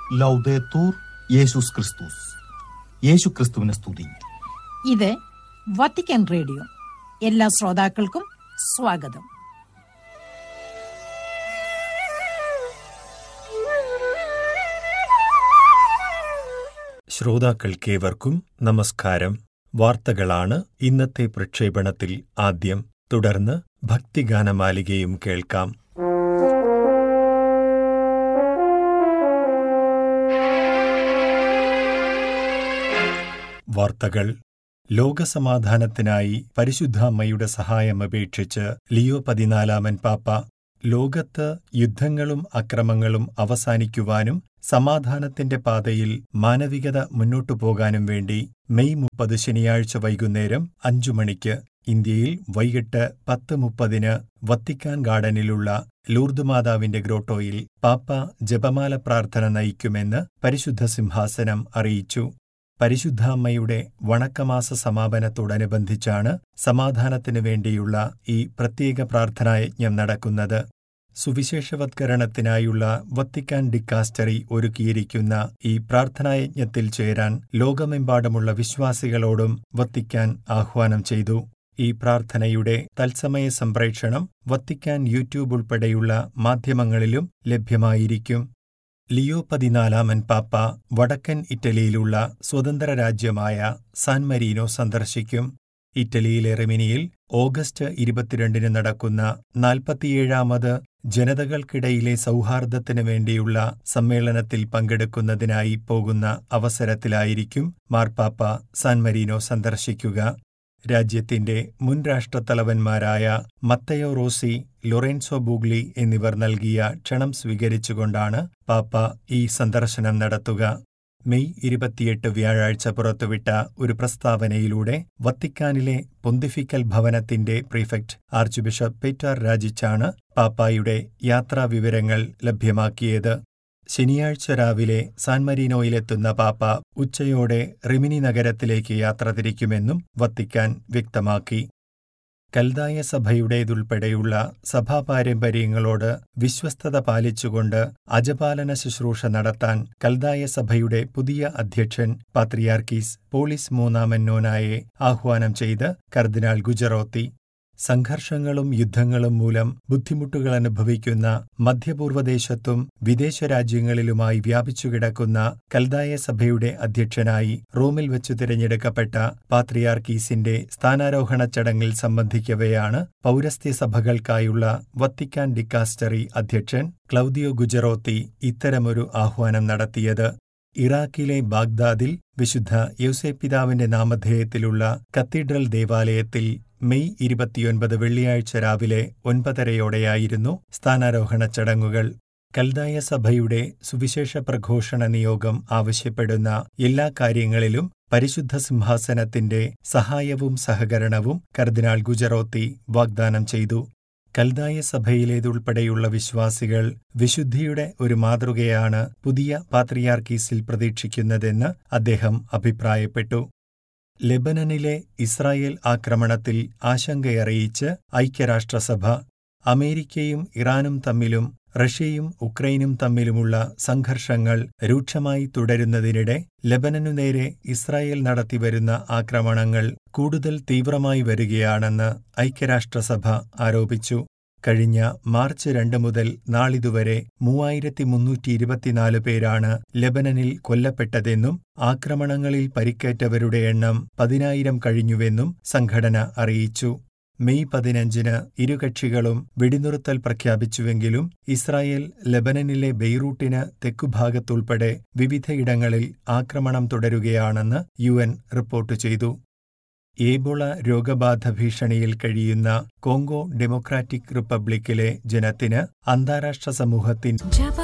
ലൗദേത്തൂർ യേശുസ് ക്രിസ്തുസ് യേശു ക്രിസ്തുവിനെ സ്തുതി ഇത് വത്തിക്കാൻ റേഡിയോ എല്ലാ ശ്രോതാക്കൾക്കും സ്വാഗതം ശ്രോതാക്കൾക്കേവർക്കും നമസ്കാരം വാർത്തകളാണ് ഇന്നത്തെ പ്രക്ഷേപണത്തിൽ ആദ്യം തുടർന്ന് ഭക്തിഗാനമാലികയും കേൾക്കാം വാർത്തകൾ ലോകസമാധാനത്തിനായി പരിശുദ്ധാമ്മയുടെ സഹായം അപേക്ഷിച്ച് ലിയോ പതിനാലാമൻ പാപ്പ ലോകത്ത് യുദ്ധങ്ങളും അക്രമങ്ങളും അവസാനിക്കുവാനും സമാധാനത്തിന്റെ പാതയിൽ മാനവികത മുന്നോട്ടു പോകാനും വേണ്ടി മെയ് മുപ്പത് ശനിയാഴ്ച വൈകുന്നേരം അഞ്ചു മണിക്ക് ഇന്ത്യയിൽ വൈകിട്ട് പത്ത് മുപ്പതിന് വത്തിക്കാൻ ഗാർഡനിലുള്ള ലൂർദ് മാതാവിന്റെ ഗ്രോട്ടോയിൽ പാപ്പ ജപമാല പ്രാർത്ഥന നയിക്കുമെന്ന് പരിശുദ്ധ സിംഹാസനം അറിയിച്ചു പരിശുദ്ധാമ്മയുടെ വണക്കമാസ സമാപനത്തോടനുബന്ധിച്ചാണ് സമാധാനത്തിനു വേണ്ടിയുള്ള ഈ പ്രത്യേക പ്രാർത്ഥനായജ്ഞം നടക്കുന്നത് സുവിശേഷവത്കരണത്തിനായുള്ള വത്തിക്കാൻ ഡിക്കാസ്റ്ററി ഒരുക്കിയിരിക്കുന്ന ഈ പ്രാർത്ഥനായജ്ഞത്തിൽ ചേരാൻ ലോകമെമ്പാടുമുള്ള വിശ്വാസികളോടും വത്തിക്കാൻ ആഹ്വാനം ചെയ്തു ഈ പ്രാർത്ഥനയുടെ തത്സമയ സംപ്രേക്ഷണം വത്തിക്കാൻ യൂട്യൂബ് ഉൾപ്പെടെയുള്ള മാധ്യമങ്ങളിലും ലഭ്യമായിരിക്കും ലിയോ പതിനാലാമൻ പാപ്പ വടക്കൻ ഇറ്റലിയിലുള്ള സ്വതന്ത്ര രാജ്യമായ സാൻ മരീനോ സന്ദർശിക്കും ഇറ്റലിയിലെ റിമിനിയിൽ ഓഗസ്റ്റ് ഇരുപത്തിരണ്ടിന് നടക്കുന്ന നാൽപ്പത്തിയേഴാമത് ജനതകൾക്കിടയിലെ സൗഹാർദ്ദത്തിനു വേണ്ടിയുള്ള സമ്മേളനത്തിൽ പങ്കെടുക്കുന്നതിനായി പോകുന്ന അവസരത്തിലായിരിക്കും മാർപ്പാപ്പ സാൻ മരീനോ സന്ദർശിക്കുക രാജ്യത്തിന്റെ മുൻ രാഷ്ട്രത്തലവന്മാരായ മത്തയോ റോസി ലൊറൻസോ ബൂഗ്ലി എന്നിവർ നൽകിയ ക്ഷണം സ്വീകരിച്ചുകൊണ്ടാണ് പാപ്പ ഈ സന്ദർശനം നടത്തുക മെയ് ഇരുപത്തിയെട്ട് വ്യാഴാഴ്ച പുറത്തുവിട്ട ഒരു പ്രസ്താവനയിലൂടെ വത്തിക്കാനിലെ പൊന്തിഫിക്കൽ ഭവനത്തിന്റെ പ്രീഫെക്ട് ആർച്ച് ബിഷപ്പ് പീറ്റർ രാജിച്ചാണ് പാപ്പായുടെ യാത്രാവിവരങ്ങൾ ലഭ്യമാക്കിയത് ശനിയാഴ്ച രാവിലെ സാൻമരീനോയിലെത്തുന്ന പാപ്പ ഉച്ചയോടെ റിമിനി നഗരത്തിലേക്ക് യാത്ര തിരിക്കുമെന്നും വത്തിക്കാൻ വ്യക്തമാക്കി കൽദായ സഭയുടേതുൾപ്പെടെയുള്ള സഭാപാരമ്പര്യങ്ങളോട് വിശ്വസ്തത പാലിച്ചുകൊണ്ട് അജപാലന ശുശ്രൂഷ നടത്താൻ കൽദായ സഭയുടെ പുതിയ അധ്യക്ഷൻ പാത്രിയാർക്കീസ് പോളിസ് മൂന്നാമന്നോനായെ ആഹ്വാനം ചെയ്ത് കർദിനാൾ ഗുജറോത്തി സംഘർഷങ്ങളും യുദ്ധങ്ങളും മൂലം ബുദ്ധിമുട്ടുകൾ അനുഭവിക്കുന്ന മധ്യപൂർവ്വദേശത്തും വിദേശ രാജ്യങ്ങളിലുമായി വ്യാപിച്ചുകിടക്കുന്ന കൽദായ സഭയുടെ അധ്യക്ഷനായി റോമിൽ വെച്ചു തിരഞ്ഞെടുക്കപ്പെട്ട പാത്രിയാർക്കീസിന്റെ സ്ഥാനാരോഹണ ചടങ്ങിൽ സംബന്ധിക്കവെയാണ് പൗരസ്ത്യ സഭകൾക്കായുള്ള വത്തിക്കാൻ ഡിക്കാസ്റ്ററി അധ്യക്ഷൻ ക്ലൗദിയോ ഗുജറോത്തി ഇത്തരമൊരു ആഹ്വാനം നടത്തിയത് ഇറാഖിലെ ബാഗ്ദാദിൽ വിശുദ്ധ യൗസേപ്പിതാവിന്റെ നാമധേയത്തിലുള്ള കത്തീഡ്രൽ ദേവാലയത്തിൽ മെയ് ഇരുപത്തിയൊൻപത് വെള്ളിയാഴ്ച രാവിലെ ഒൻപതരയോടെയായിരുന്നു സ്ഥാനാരോഹണ ചടങ്ങുകൾ കൽദായ സഭയുടെ സുവിശേഷ പ്രഘോഷണ നിയോഗം ആവശ്യപ്പെടുന്ന എല്ലാ കാര്യങ്ങളിലും പരിശുദ്ധ സിംഹാസനത്തിന്റെ സഹായവും സഹകരണവും കർദിനാൾ ഗുജറോത്തി വാഗ്ദാനം ചെയ്തു കൽദായ സഭയിലേതുൾപ്പെടെയുള്ള വിശ്വാസികൾ വിശുദ്ധിയുടെ ഒരു മാതൃകയാണ് പുതിയ പാത്രിയാർക്കീസിൽ പ്രതീക്ഷിക്കുന്നതെന്ന് അദ്ദേഹം അഭിപ്രായപ്പെട്ടു ലെബനനിലെ ഇസ്രായേൽ ആക്രമണത്തിൽ ആശങ്കയറിയിച്ച് ഐക്യരാഷ്ട്രസഭ അമേരിക്കയും ഇറാനും തമ്മിലും റഷ്യയും ഉക്രൈനും തമ്മിലുമുള്ള സംഘർഷങ്ങൾ രൂക്ഷമായി തുടരുന്നതിനിടെ ലബനനു നേരെ ഇസ്രായേൽ നടത്തിവരുന്ന ആക്രമണങ്ങൾ കൂടുതൽ തീവ്രമായി വരികയാണെന്ന് ഐക്യരാഷ്ട്രസഭ ആരോപിച്ചു കഴിഞ്ഞ മാർച്ച് രണ്ട് മുതൽ നാളിതുവരെ മൂവായിരത്തി മുന്നൂറ്റി ഇരുപത്തിനാല് പേരാണ് ലബനനിൽ കൊല്ലപ്പെട്ടതെന്നും ആക്രമണങ്ങളിൽ പരിക്കേറ്റവരുടെ എണ്ണം പതിനായിരം കഴിഞ്ഞുവെന്നും സംഘടന അറിയിച്ചു മെയ് പതിനഞ്ചിന് ഇരുകക്ഷികളും വെടിനിർത്തൽ പ്രഖ്യാപിച്ചുവെങ്കിലും ഇസ്രായേൽ ലബനനിലെ ബെയ്റൂട്ടിന് തെക്കുഭാഗത്തുൾപ്പെടെ വിവിധയിടങ്ങളിൽ ആക്രമണം തുടരുകയാണെന്ന് യു റിപ്പോർട്ട് ചെയ്തു ഏബോള രോഗബാധ ഭീഷണിയിൽ കഴിയുന്ന കോങ്കോ ഡെമോക്രാറ്റിക് റിപ്പബ്ലിക്കിലെ ജനത്തിന് അന്താരാഷ്ട്ര സമൂഹത്തിൻ